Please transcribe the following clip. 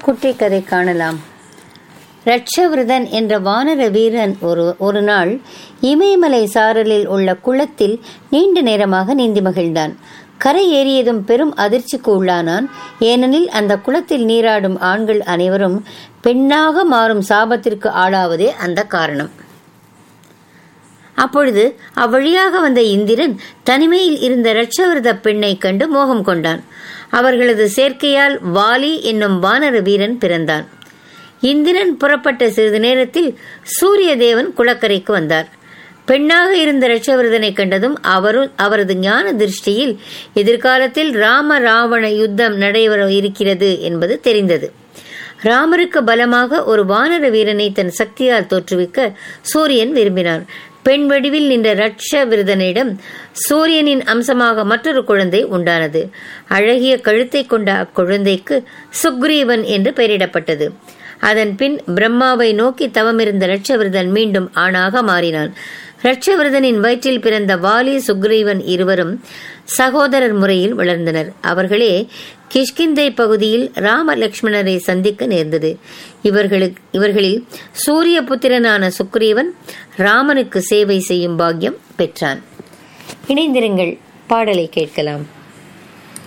குட்டி கதை காணலாம் ரட்சவிரதன் என்ற வானர வீரன் ஒரு ஒரு நாள் இமயமலை சாரலில் உள்ள குளத்தில் நீண்ட நேரமாக நீந்தி மகிழ்ந்தான் கரை ஏறியதும் பெரும் அதிர்ச்சிக்கு உள்ளானான் ஏனெனில் அந்த குளத்தில் நீராடும் ஆண்கள் அனைவரும் பெண்ணாக மாறும் சாபத்திற்கு ஆளாவதே அந்த காரணம் அப்பொழுது அவ்வழியாக வந்த இந்திரன் தனிமையில் இருந்த இரட்சவிரத பெண்ணை கண்டு மோகம் கொண்டான் அவர்களது சேர்க்கையால் வாலி என்னும் வானர வீரன் பிறந்தான் இந்திரன் புறப்பட்ட சிறிது நேரத்தில் சூரிய தேவன் குளக்கரைக்கு வந்தார் பெண்ணாக இருந்த இரட்சவிரதனை கண்டதும் அவரு அவரது ஞான திருஷ்டியில் எதிர்காலத்தில் ராம ராவண யுத்தம் நடைபெற இருக்கிறது என்பது தெரிந்தது ராமருக்கு பலமாக ஒரு வானர வீரனை தன் சக்தியால் தோற்றுவிக்க சூரியன் விரும்பினார் பெண் வடிவில் நின்ற ரட்ச விரதனிடம் சூரியனின் அம்சமாக மற்றொரு குழந்தை உண்டானது அழகிய கழுத்தை கொண்ட அக்குழந்தைக்கு சுக்ரீவன் என்று பெயரிடப்பட்டது அதன் பின் பிரம்மாவை நோக்கி தவமிருந்த ரட்சவிரதன் மீண்டும் ஆணாக மாறினான் ரட்சவிரதனின் வயிற்றில் பிறந்த வாலி சுக்ரீவன் இருவரும் சகோதரர் முறையில் வளர்ந்தனர் அவர்களே கிஷ்கிந்தை பகுதியில் ராம லட்சுமணரை சந்திக்க நேர்ந்தது இவர்களுக்கு இவர்களில் சூரிய புத்திரனான சுக்ரீவன் ராமனுக்கு சேவை செய்யும் பாக்கியம் பெற்றான் இணைந்திருங்கள் பாடலை கேட்கலாம்